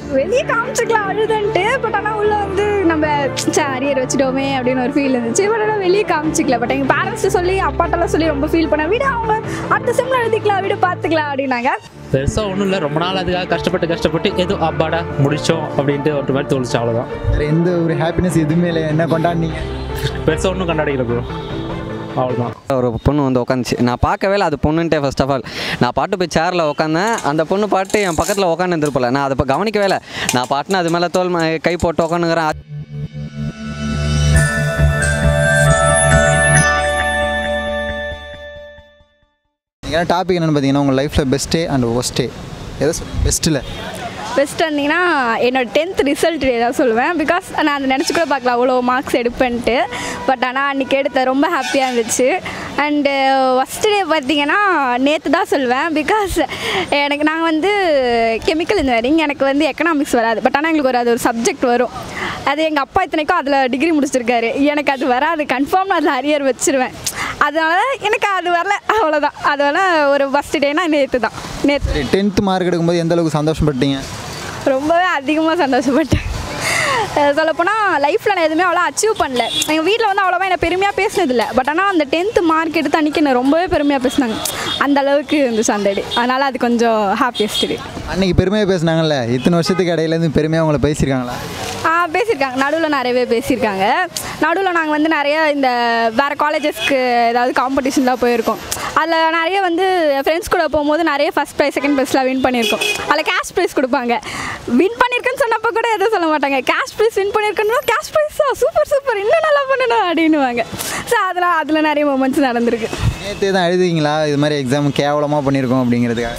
வெளியே காமிச்சிக்கலாம் அழுதுன்ட்டு பட் ஆனால் உள்ளே வந்து நம்ம சே அரியர் வச்சுட்டோமே அப்படின்னு ஒரு ஃபீல் இருந்துச்சு பட் ஆனால் வெளியே காமிச்சிக்கல பட் எங்கள் பேரண்ட்ஸ் சொல்லி அப்பாட்டெல்லாம் சொல்லி ரொம்ப ஃபீல் பண்ண விட அவங்க அடுத்த செம்மில் எழுதிக்கலாம் விட பார்த்துக்கலாம் அப்படின்னாங்க பெருசாக ஒன்றும் இல்லை ரொம்ப நாள் அதுக்காக கஷ்டப்பட்டு கஷ்டப்பட்டு ஏதோ அப்பாடா முடிச்சோம் அப்படின்ட்டு ஒரு மாதிரி தோணுச்சு அவ்வளோதான் வேறு எந்த ஒரு ஹாப்பினஸ் எதுவுமே இல்லை என்ன கொண்டாடினீங்க பெருசாக ஒன்றும் கொண்டாடிக்கல ப்ரோ அவ்வளோதான் ஒரு பொண்ணு வந்து உட்காந்துச்சு நான் பார்க்கவே இல்லை அது பொண்ணுன்ட்டே ஃபர்ஸ்ட் ஆஃப் ஆல் நான் பாட்டு போய் சேரில் உட்காந்தேன் அந்த பொண்ணு பாட்டு என் பக்கத்தில் உட்காந்து இருந்திருப்பல நான் அதை இப்போ கவனிக்கவே இல்லை நான் பாட்டுன்னு அது மேலே தோல் ம- கை போட்டு உட்காந்துக்கிறேன் நீங்கள் டாபிக் என்னென்னு பார்த்தீங்கன்னா உங்கள் லைஃப்பில் பெஸ்ட்டே அண்ட் ஒஸ்ட்டே எதை சொல்லுங்கள் பெஸ்ட்டில் பெஸ்ட் வந்தீங்கன்னா என்னோட டென்த் ரிசல்ட் ஏதாவது சொல்லுவேன் பிகாஸ் நான் அதை நினச்சி கூட பார்க்கல அவ்வளோ மார்க்ஸ் எடுப்பேன்ட்டு பட் ஆனால் அன்றைக்கி எடுத்த ரொம்ப ஹாப்பியாக இருந்துச்சு அண்டு ஃபஸ்ட் டே பார்த்தீங்கன்னா நேற்று தான் சொல்லுவேன் பிகாஸ் எனக்கு நாங்கள் வந்து கெமிக்கல் இன்ஜினியரிங் எனக்கு வந்து எக்கனாமிக்ஸ் வராது பட் ஆனால் எங்களுக்கு ஒரு அது ஒரு சப்ஜெக்ட் வரும் அது எங்கள் அப்பா இத்தனைக்கும் அதில் டிகிரி முடிச்சிருக்காரு எனக்கு அது வராது கன்ஃபார்ம் நான் அதில் அரியர் வச்சிருவேன் அதனால எனக்கு அது வரல அவ்வளோதான் அதனால ஒரு ஃபஸ்ட் டேனா நேற்று தான் நேற்று சரி டென்த்து மார்க் எடுக்கும்போது எந்த அளவுக்கு சந்தோஷப்பட்டீங்க ரொம்பவே அதிகமாக சந்தோஷப்பட்டேன் சொல்லப்போனால் லைஃப்பில் நான் எதுவுமே அவ்வளோ அச்சீவ் பண்ணல எங்கள் வீட்டில் வந்து அவ்வளோவா என்னை பெருமையாக பேசினதில்ல பட் ஆனால் அந்த டென்த்து மார்க் எடுத்து அன்றைக்கி என்னை ரொம்பவே பெருமையாக பேசினாங்க அந்த அளவுக்கு இருந்துச்சு அந்த டே அதனால் அது கொஞ்சம் ஹாப்பியஸ்ட் டே அன்னைக்கு பெருமையாக பேசுனாங்கல்ல இத்தனை வருஷத்துக்கு இடையிலேருந்து பெருமையாக உங்களை பேசியிருக்காங்களா ஆ பேசியிருக்காங்க நடுவில் நிறையவே பேசியிருக்காங்க நடுவில் நாங்கள் வந்து நிறைய இந்த வேறு காலேஜஸ்க்கு ஏதாவது காம்படிஷன்லாம் போயிருக்கோம் அதில் நிறைய வந்து ஃப்ரெண்ட்ஸ் கூட போகும்போது நிறைய ஃபஸ்ட் ப்ரைஸ் செகண்ட் ப்ரைஸ்லாம் வின் பண்ணியிருக்கோம் அதில் கேஷ் ப்ரைஸ் கொடுப்பாங்க வின் பண்ணியிருக்கேன்னு சொன்னப்போ கூட எதுவும் சொல்ல மாட்டாங்க கேஷ் ப்ரைஸ் வின் பண்ணியிருக்கேன்னா கேஷ் ப்ரைஸா சூப்பர் சூப்பர் இன்னும் நல்லா பண்ணணும் அப்படின்னுவாங்க ஸோ அதெல்லாம் அதில் நிறைய மூமெண்ட்ஸ் நடந்திருக்கு நேற்றே தான் எழுதுவீங்களா இது மாதிரி எக்ஸாம் கேவலமாக பண்ணியிருக்கோம் அப்படிங்கிறதுக்காக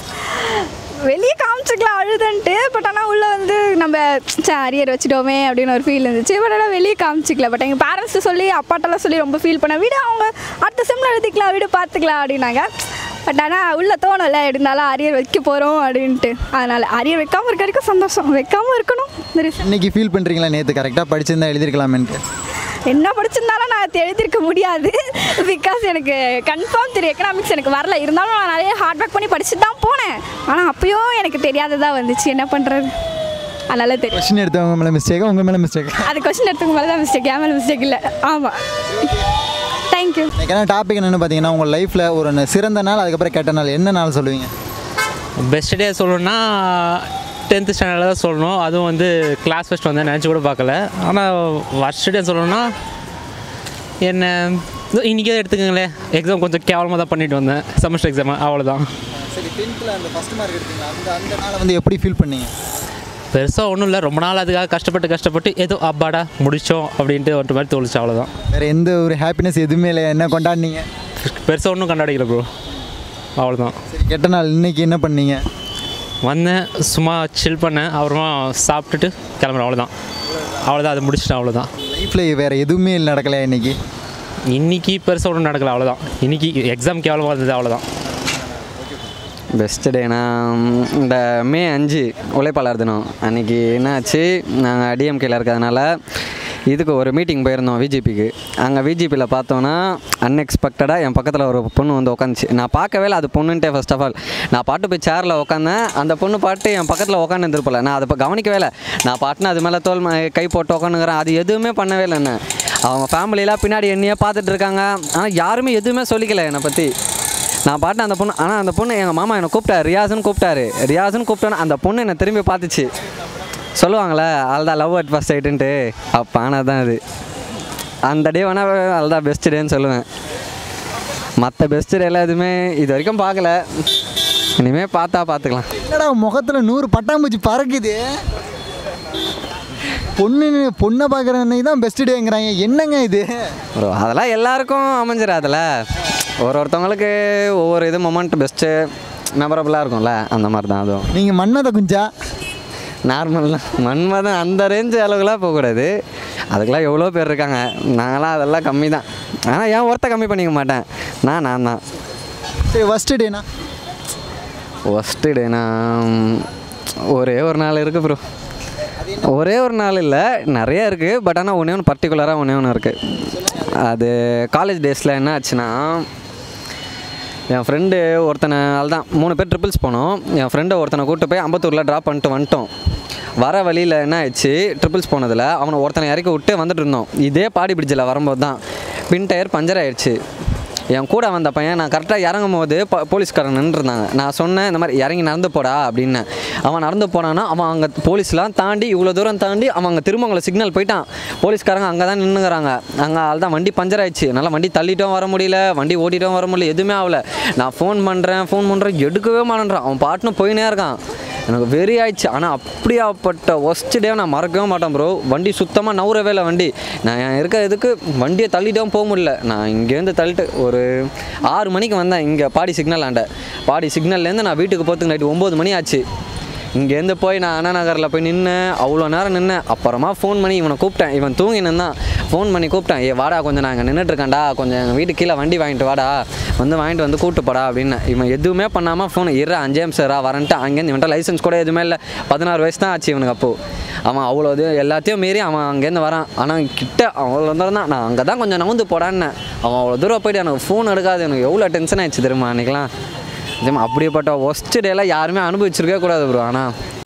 வெளியே காமிச்சிக்கலாம் அழுதுன்ட்டு பட் ஆனால் உள்ளே வந்து நம்ம சே அரியர் வச்சுட்டோமே அப்படின்னு ஒரு ஃபீல் இருந்துச்சு பட் ஆனால் வெளியே காமிச்சிக்கல பட் எங்கள் பேரண்ட்ஸ் சொல்லி அப்பாட்டெல்லாம் சொல்லி ரொம்ப ஃபீல் பண்ண விட அவங்க அடுத்த செம்மில் எழுதிக்கலாம் விட பார்த்துக்கலாம் அப்படின்னாங்க பட் ஆனால் உள்ளே தோணும்ல இருந்தாலும் அரியர் வைக்க போகிறோம் அப்படின்ட்டு அதனால் அரியர் வைக்காமல் இருக்க வரைக்கும் சந்தோஷம் வைக்காமல் இருக்கணும் இந்த reason. இன்னைக்கு ஃபீல் பண்ணுறீங்களா நேற்று கரெக்டாக படிச்சிருந்தா எழுதிருக்கலாமேன்ட்டு என்ன படிச்சிருந்தாலும் நான் அது எழுதியிருக்க முடியாது பிகாஸ் எனக்கு கன்ஃபார்ம் தெரியும் எக்கனாமிக்ஸ் எனக்கு வரல இருந்தாலும் நான் நிறைய ஹார்ட் ஒர்க் பண்ணி படிச்சுட்டு தான் போனேன் ஆனால் அப்பயும் எனக்கு தெரியாததா வந்துச்சு என்ன பண்ணுறது அதனால தெரியும் கொஸ்டின் எடுத்தவங்க மேலே மிஸ்டேக்கா உங்கள் மேலே மிஸ்டேக்கா அது கொஸ்டின் எடுத்துக்க மேலே தான் மிஸ்டேக் என் மேலே மிஸ்டேக் இல்லை ஆமாம் தேங்க்யூ இன்னைக்கு என்ன டாபிக் என்னென்னு பார்த்தீங்கன்னா உங்கள் லைஃப்பில் ஒரு ந- சிறந்த நாள் அதுக்கப்புறம் கெட்ட நாள் என்ன நாள் சொல்லுவீங்க பெஸ்ட் டே சொல்லணும்னா டென்த்து ஸ்டாண்டர்டில் தான் சொல்லணும் அதுவும் வந்து கிளாஸ் ஃபஸ்ட் வந்தேன் நினச்சி கூட பார்க்கல ஆனால் ஃபஸ்ட் டே சொல்லணும்னா என்ன இதோ இன்னைக்கே எடுத்துக்கங்களேன் எக்ஸாம் கொஞ்சம் கேவலமாக தான் பண்ணிட்டு வந்தேன் செமஸ்டர் எக்ஸாம் அவ்வளோதான் சரி டென்த்தில் அந்த ஃபஸ்ட் மார்க் எடுத்தீங்களா அந்த அந்த நாளை வந்து எப்படி ஃபீல் பண்ணீங்க பெருசாக ஒன்றும் இல்லை ரொம்ப நாள் அதுக்காக கஷ்டப்பட்டு கஷ்டப்பட்டு ஏதோ அப்பாடா முடித்தோம் அப்படின்ட்டு ஒரு மாதிரி தோணுச்சு அவ்வளோதான் வேறு எந்த ஒரு ஹாப்பினஸ் எதுவுமே இல்லை என்ன கொண்டாடினீங்க பெருசாக ஒன்றும் கொண்டாடிக்கல ப்ரோ அவ்வளோதான் சரி கெட்ட நாள் இன்னைக்கு என்ன பண்ணீங்க வந்தேன் சும்மா சில் பண்ணேன் அப்புறமா சாப்பிட்டுட்டு கிளம்புறேன் அவ்வளோதான் அவ்வளோதான் அதை முடிச்சிட்டேன் அவ்வளோதான் லைஃப்பில் வேறு எதுவுமே நடக்கலையா இன்னைக்கு இன்னைக்கு பெருசாக ஒன்றும் நடக்கல அவ்வளோதான் இன்னைக்கு எக்ஸாம் கேவலமாக இருந்தது அவ்வளோதான் பெஸ்ட் டேனா இந்த மே அஞ்சு உழைப்பாளர் தினம் அன்றைக்கி என்னாச்சு நாங்கள் டிஎம்கேல இருக்கிறதுனால இதுக்கு ஒரு மீட்டிங் போயிருந்தோம் விஜிபிக்கு அங்கே விஜிபியில் பார்த்தோன்னா அன்எக்ஸ்பெக்டடாக என் பக்கத்தில் ஒரு பொண்ணு வந்து உட்காந்துச்சு நான் பார்க்கவே இல்லை அது பொண்ணுன்ட்டே ஃபர்ஸ்ட் ஆஃப் ஆல் நான் பாட்டு போய் சேரில் உட்காந்தேன் அந்த பொண்ணு பாட்டு என் பக்கத்தில் உட்காந்து இருந்திருப்பல நான் அதை இப்போ கவனிக்கவே இல்லை நான் பாட்டுன்னு அது மேலே தோல் ம- கை போட்டு உட்காந்துக்கிறேன் அது எதுவுமே பண்ணவே இல்லை என்ன அவங்க ஃபேமிலியெலாம் பின்னாடி என்னையே பார்த்துட்டு இருக்காங்க ஆனால் யாருமே எதுவுமே சொல்லிக்கல என்னை பற்றி நான் பாட்டு அந்த பொண்ணு ஆனால் அந்த பொண்ணு எங்கள் மாமா என்னை கூப்பிட்டாரு ரியாஸ்னு கூப்பிட்டாரு ரியாஸ்னு கூப்பிட்டோன்னு அந்த பொண்ணு என்னை திரும்பி பார்த்துச்சு சொல்லுவாங்களே அதுதான் லவ் அட் ஃபஸ்ட் ஆயிட்டுன்ட்டு அப்போ ஆனால் தான் அது அந்த டே வேணால் அதுதான் பெஸ்ட் டேன்னு சொல்லுவேன் மற்ற பெஸ்ட் டேலாம் எதுவுமே இது வரைக்கும் பார்க்கல இனிமேல் பார்த்தா பார்த்துக்கலாம் என்னடா முகத்தில் நூறு பட்டாம்பூச்சி பறக்குது பொண்ணு பொண்ணை பார்க்குற அன்னைக்கு தான் பெஸ்ட் டேங்கிறாங்க என்னங்க இது ப்ரோ அதெல்லாம் எல்லாருக்கும் அமைஞ்சிடாதுல ஒரு ஒருத்தவங்களுக்கு ஒவ்வொரு இது மொமெண்ட் பெஸ்ட்டு மெமரபுளாக இருக்கும்ல அந்த மாதிரி தான் அதுவும் நீங்கள் மன்மத குஞ்சா நார்மல் தான் மன்மதன் அந்த ரேஞ்சு அளவுக்குலாம் போகக்கூடாது அதுக்கெல்லாம் எவ்வளோ பேர் இருக்காங்க நாங்களாம் அதெல்லாம் கம்மி தான் ஆனால் ஏன் ஒருத்த கம்மி பண்ணிக்க மாட்டேன் நான் நான் தான் சரி ஃபஸ்ட்டு டேனா ஃபஸ்ட்டு டேனா ஒரே ஒரு நாள் இருக்குது ப்ரோ ஒரே ஒரு நாள் இல்லை நிறைய இருக்குது பட் ஆனால் ஒன்றே ஒன்று பர்டிகுலராக ஒன்றே ஒன்று இருக்குது அது காலேஜ் டேஸில் என்ன ஆச்சுன்னா என் ஃப்ரெண்டு ஒருத்தனை தான் மூணு பேர் ட்ரிபிள்ஸ் போனோம் என் ஃப்ரெண்டை ஒருத்தனை கூப்பிட்டு போய் அம்பத்தூரில் ட்ராப் பண்ணிட்டு வந்துட்டோம் வர வழியில் என்ன ஆயிடுச்சு ட்ரிபிள்ஸ் போனதில் அவனை ஒருத்தனை இறக்கி விட்டு வந்துட்டு இருந்தோம் இதே பாடி பிடிச்சில் வரும்போது தான் பின் டயர் பஞ்சர் ஆயிடுச்சு என் கூட வந்த பையன் நான் கரெக்டாக இறங்கும் போது ப போலீஸ்காரன் நின்றுருந்தாங்க நான் சொன்னேன் இந்த மாதிரி இறங்கி நடந்து போடா அப்படின்னு அவன் நடந்து போனான்னா அவன் அங்கே போலீஸ்லாம் தாண்டி இவ்வளோ தூரம் தாண்டி அவன் அங்கே திருமங்கலம் சிக்னல் போயிட்டான் போலீஸ்காரங்க அங்கே தான் நின்றுங்கிறாங்க அங்கே தான் வண்டி பஞ்சர் ஆயிடுச்சு என்னால் வண்டி தள்ளிட்டும் வர முடியல வண்டி ஓட்டிட்டும் வர முடியல எதுவுமே ஆகல நான் ஃபோன் பண்ணுறேன் ஃபோன் பண்ணுறேன் எடுக்கவே மாட்டேன்றான் அவன் பாட்டுன்னு போயினே இருக்கான் எனக்கு வெறி ஆயிடுச்சு ஆனால் அப்படியாப்பட்ட ஒஸ்ட் டே நான் மறக்கவே மாட்டேன் ப்ரோ வண்டி சுத்தமாக நவுறவே இல்லை வண்டி நான் இருக்க இதுக்கு வண்டியை தள்ளிட்டும் போக முடியல நான் இங்கேருந்து தள்ளிட்டு ஒரு ஆறு மணிக்கு வந்தேன் இங்கே பாடி சிக்னல் ஆண்ட பாடி சிக்னல்லேருந்து நான் வீட்டுக்கு போகிறதுக்கு நைட்டு ஒம்பது மணி ஆச்சு இங்கேருந்து போய் நான் அண்ணா நகரில் போய் நின்னேன் அவ்வளோ நேரம் நின்னேன் அப்புறமா ஃபோன் பண்ணி இவனை கூப்பிட்டேன் இவன் தூங்கி நின்னான் ஃபோன் பண்ணி கூப்பிட்டேன் ஏ வாடா கொஞ்சம் நான் இங்கே நின்றுட்டுருக்கேன்டா கொஞ்சம் எங்கள் வீட்டு கீழே வண்டி வாங்கிட்டு வாடா வந்து வாங்கிட்டு வந்து கூப்பிட்டு போடா அப்படின்னு இவன் எதுவுமே பண்ணாமல் ஃபோன் இரு அஞ்சே நிமிஷம் வரன்ட்டு அங்கேருந்து இவன்ட்ட லைசன்ஸ் கூட எதுவுமே இல்லை பதினாறு வயசு தான் ஆச்சு இவனுக்கு அப்போது அவன் அவ்வளோ இது எல்லாத்தையும் மீறி அவன் அங்கேருந்து வரான் ஆனால் கிட்ட அவ்வளோ தூரம் தான் நான் அங்கே தான் கொஞ்சம் நவுந்து போடான்னு அவன் அவ்வளோ தூரம் போயிட்டு எனக்கு ஃபோன் எடுக்காது எனக்கு எவ்வளோ டென்ஷன் ஆயிடுச்சு தெரியுமா அன்றைக்கெலாம் நிஜமா அப்படிப்பட்ட ஒஸ்ட் டேலாம் யாருமே அனுபவிச்சிருக்கவே கூடாது ப்ரோ ஆனால்